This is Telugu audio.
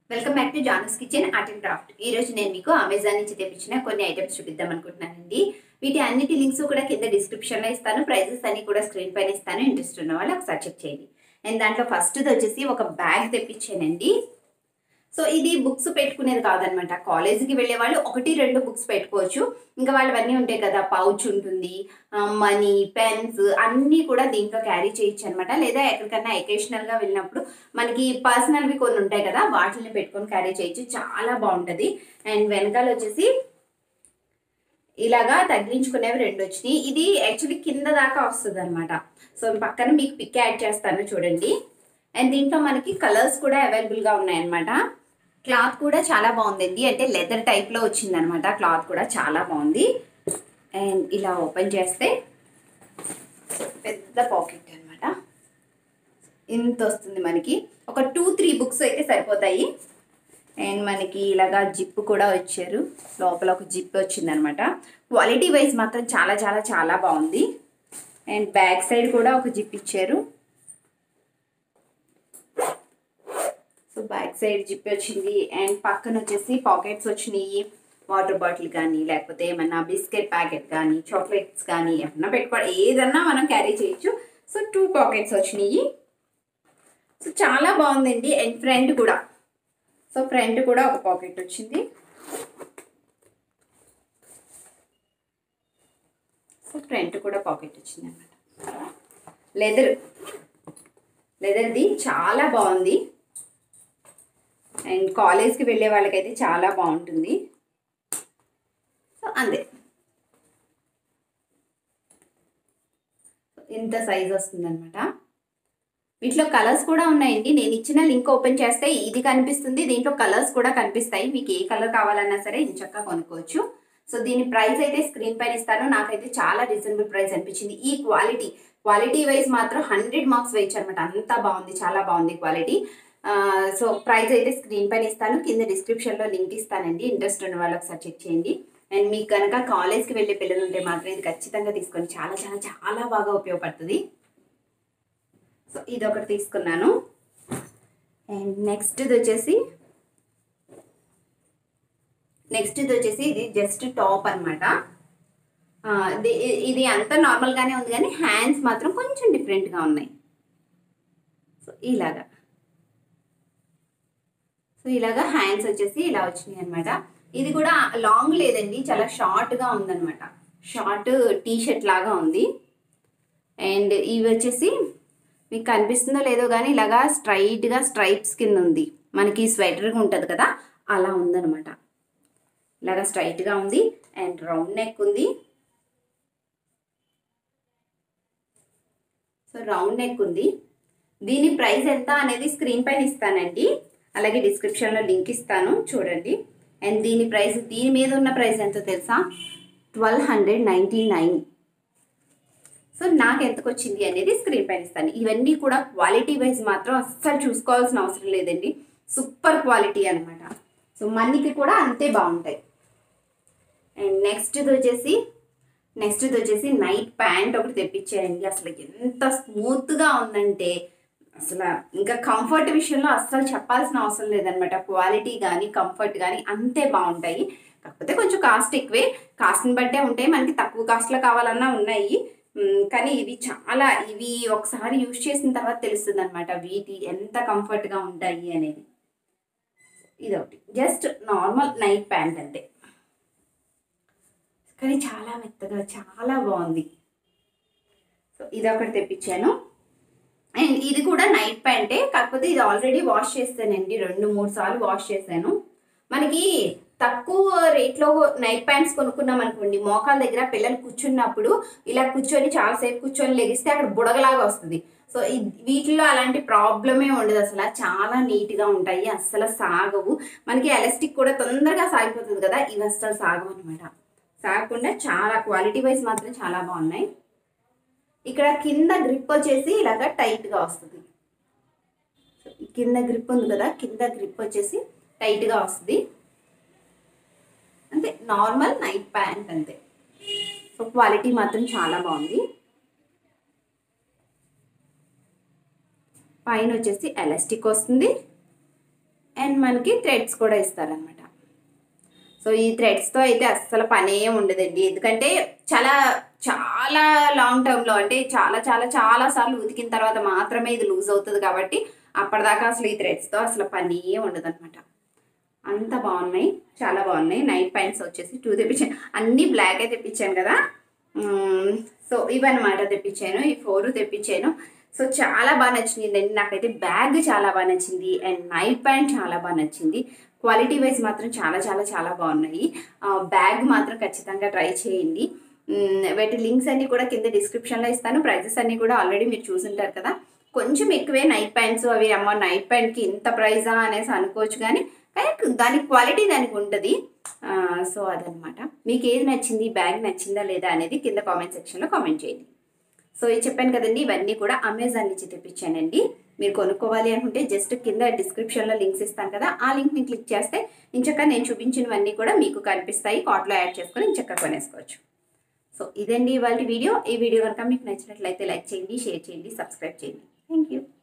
welcome back to Jana's kitchen art and craft ఈ రోజు నేను మీకు అమెజాన్ నుంచి తెప్పించిన కొన్ని ఐటమ్స్ చూపిద్దాం అనుకుంటున్నానండి వీటి అన్నిటి లింక్స్ కూడా కింద డిస్క్రిప్షన్ లో ఇస్తాను ప్రైజెస్ అన్ని కూడా స్క్రీన్ పైన ఇస్తాను ఇంట్రెస్ట్ ఉన్న వాళ్ళు ఒకసారి చెక్ చేయండి అండ్ దాంట్లో ఫస్ట్ వచ్చేసి ఒక బ్యాగ్ తెప్పించానండి సో ఇది బుక్స్ పెట్టుకునేది కాదనమాట కాలేజీకి వెళ్ళే వాళ్ళు ఒకటి రెండు బుక్స్ పెట్టుకోవచ్చు ఇంకా వాళ్ళవన్నీ ఉంటాయి కదా పౌచ్ ఉంటుంది మనీ పెన్స్ అన్నీ కూడా దీంట్లో క్యారీ చేయొచ్చు అనమాట లేదా ఎక్కడికన్నా ఎకేషనల్గా వెళ్ళినప్పుడు మనకి పర్సనల్వి కొన్ని ఉంటాయి కదా వాటిని పెట్టుకొని క్యారీ చేయొచ్చు చాలా బాగుంటుంది అండ్ వెనకాల వచ్చేసి ఇలాగా తగిలించుకునేవి రెండు వచ్చినాయి ఇది యాక్చువల్లీ కింద దాకా వస్తుంది అనమాట సో పక్కన మీకు పిక్ యాడ్ చేస్తాను చూడండి అండ్ దీంట్లో మనకి కలర్స్ కూడా అవైలబుల్గా ఉన్నాయన్నమాట క్లాత్ కూడా చాలా బాగుందండి అంటే లెదర్ టైప్లో వచ్చిందనమాట క్లాత్ కూడా చాలా బాగుంది అండ్ ఇలా ఓపెన్ చేస్తే పెద్ద పాకెట్ అనమాట ఇంత వస్తుంది మనకి ఒక టూ త్రీ బుక్స్ అయితే సరిపోతాయి అండ్ మనకి ఇలాగా జిప్ కూడా వచ్చారు లోపల ఒక జిప్ వచ్చిందనమాట క్వాలిటీ వైజ్ మాత్రం చాలా చాలా చాలా బాగుంది అండ్ బ్యాక్ సైడ్ కూడా ఒక జిప్ ఇచ్చారు సో బ్యాక్ సైడ్ జిప్ వచ్చింది అండ్ పక్కన వచ్చేసి పాకెట్స్ వచ్చినాయి వాటర్ బాటిల్ కానీ లేకపోతే ఏమన్నా బిస్కెట్ ప్యాకెట్ కానీ చాక్లెట్స్ కానీ ఏమన్నా పెట్టుకోవడం ఏదన్నా మనం క్యారీ చేయొచ్చు సో టూ పాకెట్స్ వచ్చినాయి సో చాలా బాగుందండి అండ్ ఫ్రంట్ కూడా సో ఫ్రంట్ కూడా ఒక పాకెట్ వచ్చింది సో ఫ్రంట్ కూడా పాకెట్ వచ్చింది అనమాట లెదర్ లెదర్ది చాలా బాగుంది అండ్ కాలేజ్కి వెళ్ళే వాళ్ళకైతే చాలా బాగుంటుంది సో అంతే ఇంత సైజ్ వస్తుందన్నమాట వీటిలో కలర్స్ కూడా ఉన్నాయండి నేను ఇచ్చిన లింక్ ఓపెన్ చేస్తే ఇది కనిపిస్తుంది దీంట్లో కలర్స్ కూడా కనిపిస్తాయి మీకు ఏ కలర్ కావాలన్నా సరే ఇంచక్క కొనుక్కోవచ్చు సో దీని ప్రైస్ అయితే స్క్రీన్ పైన ఇస్తాను నాకైతే చాలా రీజనబుల్ ప్రైస్ అనిపించింది ఈ క్వాలిటీ క్వాలిటీ వైజ్ మాత్రం హండ్రెడ్ మార్క్స్ వేయచ్చు అనమాట అంత బాగుంది చాలా బాగుంది క్వాలిటీ సో ప్రైస్ అయితే స్క్రీన్ పైన ఇస్తాను కింద డిస్క్రిప్షన్లో లింక్ ఇస్తానండి ఇంట్రెస్ట్ ఉన్న వాళ్ళు ఒకసారి చెక్ చేయండి అండ్ మీకు కనుక కాలేజ్కి వెళ్ళే పిల్లలు ఉంటే మాత్రం ఇది ఖచ్చితంగా తీసుకొని చాలా చాలా చాలా బాగా ఉపయోగపడుతుంది సో ఇది ఒకటి తీసుకున్నాను అండ్ నెక్స్ట్ ఇది వచ్చేసి నెక్స్ట్ ఇది వచ్చేసి ఇది జస్ట్ టాప్ అనమాట ఇది అంతా నార్మల్గానే ఉంది కానీ హ్యాండ్స్ మాత్రం కొంచెం డిఫరెంట్గా ఉన్నాయి సో ఇలాగా సో ఇలాగా హ్యాండ్స్ వచ్చేసి ఇలా వచ్చినాయి అనమాట ఇది కూడా లాంగ్ లేదండి చాలా షార్ట్గా ఉందన్నమాట షార్ట్ టీ షర్ట్ లాగా ఉంది అండ్ ఇవి వచ్చేసి మీకు కనిపిస్తుందో లేదో కానీ ఇలాగా స్ట్రైట్గా స్ట్రైప్స్ కింద ఉంది మనకి స్వెటర్గా ఉంటుంది కదా అలా ఉందన్నమాట ఇలాగా స్ట్రైట్గా ఉంది అండ్ రౌండ్ నెక్ ఉంది సో రౌండ్ నెక్ ఉంది దీని ప్రైస్ ఎంత అనేది స్క్రీన్ పైన ఇస్తానండి అలాగే డిస్క్రిప్షన్లో లింక్ ఇస్తాను చూడండి అండ్ దీని ప్రైస్ దీని మీద ఉన్న ప్రైస్ ఎంతో తెలుసా twelve hundred ninety nine so నాకు ఎంతకు వచ్చింది అనేది స్క్రీన్ పైన ఇస్తాను ఇవన్నీ కూడా క్వాలిటీ వైజ్ మాత్రం అస్సలు చూసుకోవాల్సిన అవసరం లేదండి సూపర్ క్వాలిటీ అనమాట సో మనీకి కూడా అంతే బాగుంటాయి అండ్ నెక్స్ట్ ఇది వచ్చేసి నెక్స్ట్ ఇది వచ్చేసి నైట్ ప్యాంట్ ఒకటి తెప్పించారండి అసలు ఎంత స్మూత్గా ఉందంటే అసలు ఇంకా కంఫర్ట్ విషయంలో అస్సలు చెప్పాల్సిన అవసరం లేదనమాట క్వాలిటీ కానీ కంఫర్ట్ కానీ అంతే బాగుంటాయి కాకపోతే కొంచెం కాస్ట్ ఎక్కువే కాస్ట్ని బట్టే ఉంటాయి మనకి తక్కువ కాస్ట్లో కావాలన్నా ఉన్నాయి కానీ ఇవి చాలా ఇవి ఒకసారి యూజ్ చేసిన తర్వాత తెలుస్తుంది అనమాట వీటి ఎంత కంఫర్ట్గా ఉంటాయి అనేది ఇదొకటి జస్ట్ నార్మల్ నైట్ ప్యాంట్ అంతే కానీ చాలా మెత్తగా చాలా బాగుంది సో ఇది ఒకటి తెప్పించాను అండ్ ఇది కూడా నైట్ ప్యాంటే కాకపోతే ఇది ఆల్రెడీ వాష్ చేస్తానండి రెండు మూడు సార్లు వాష్ చేశాను మనకి తక్కువ రేట్లో నైట్ ప్యాంట్స్ కొనుక్కున్నాం అనుకోండి మోకాల దగ్గర పిల్లలు కూర్చున్నప్పుడు ఇలా కూర్చొని చాలాసేపు కూర్చొని లెగిస్తే అక్కడ బుడగలాగా వస్తుంది సో వీటిలో అలాంటి ప్రాబ్లమే ఉండదు అసలు చాలా నీట్గా ఉంటాయి అస్సలు సాగవు మనకి ఎలాస్టిక్ కూడా తొందరగా సాగిపోతుంది కదా ఇవి అస్సలు సాగవు అనమాట సాగకుండా చాలా క్వాలిటీ వైజ్ మాత్రం చాలా బాగున్నాయి ఇక్కడ కింద గ్రిప్ వచ్చేసి ఇలాగ టైట్గా వస్తుంది కింద గ్రిప్ ఉంది కదా కింద గ్రిప్ వచ్చేసి టైట్గా వస్తుంది అంతే నార్మల్ నైట్ ప్యాంట్ అంతే సో క్వాలిటీ మాత్రం చాలా బాగుంది పైన వచ్చేసి ఎలాస్టిక్ వస్తుంది అండ్ అండ్ మనకి థ్రెడ్స్ కూడా ఇస్తారనమాట సో ఈ థ్రెడ్స్తో అయితే అస్సలు పనే ఉండదండి ఎందుకంటే చాలా చాలా లాంగ్ టర్మ్లో అంటే చాలా చాలా చాలా సార్లు ఉతికిన తర్వాత మాత్రమే ఇది లూజ్ అవుతుంది కాబట్టి అప్పటిదాకా అసలు ఈ థ్రెడ్స్తో అసలు పనే ఉండదు అనమాట అంత బాగున్నాయి చాలా బాగున్నాయి నైట్ ప్యాంట్స్ వచ్చేసి టూ తెప్పించాను అన్నీ బ్లాకే తెప్పించాను కదా మ్మ్, సో ఇవన్నమాట తెప్పించాను ఈ ఫోర్ తెప్పించాను సో చాలా బాగా నచ్చిందండి నాకైతే బ్యాగ్ చాలా బాగా నచ్చింది అండ్ నైట్ ప్యాంట్ చాలా బాగా నచ్చింది క్వాలిటీ వైజ్ మాత్రం చాలా చాలా చాలా బాగున్నాయి ఆ, బ్యాగ్ మాత్రం ఖచ్చితంగా ట్రై చేయండి మ్మ్, వీటి లింక్స్ అన్ని కూడా కింద డిస్క్రిప్షన్లో ఇస్తాను ప్రైజెస్ అన్ని కూడా ఆల్రెడీ మీరు చూసుంటారు కదా కొంచెం ఎక్కువే నైట్ ప్యాంట్స్ అవి అమ్మ నైట్ ప్యాంట్కి ఇంత ప్రైజా అనేసి అనుకోవచ్చు కానీ కానీ దాని క్వాలిటీ దానికి ఉంటుంది సో అదనమాట మీకు ఏది నచ్చింది బ్యాగ్ నచ్చిందా లేదా అనేది కింద కామెంట్ సెక్షన్లో కామెంట్ చేయండి సో ఇది చెప్పాను కదండి ఇవన్నీ కూడా అమెజాన్ నుంచి తెప్పించానండి మీరు కొనుక్కోవాలి అనుకుంటే జస్ట్ కింద డిస్క్రిప్షన్లో లింక్స్ ఇస్తాను కదా ఆ లింక్ని క్లిక్ చేస్తే ఇంచక్క నేను చూపించినవన్నీ కూడా మీకు కనిపిస్తాయి కార్ట్లో యాడ్ చేసుకొని ఇంచక్క కొనేసుకోవచ్చు సో ఇదండి ఇవాళ వీడియో ఈ వీడియో కనుక మీకు నచ్చినట్లయితే లైక్ చేయండి షేర్ చేయండి సబ్స్క్రైబ్ చేయండి థ్యాంక్ యూ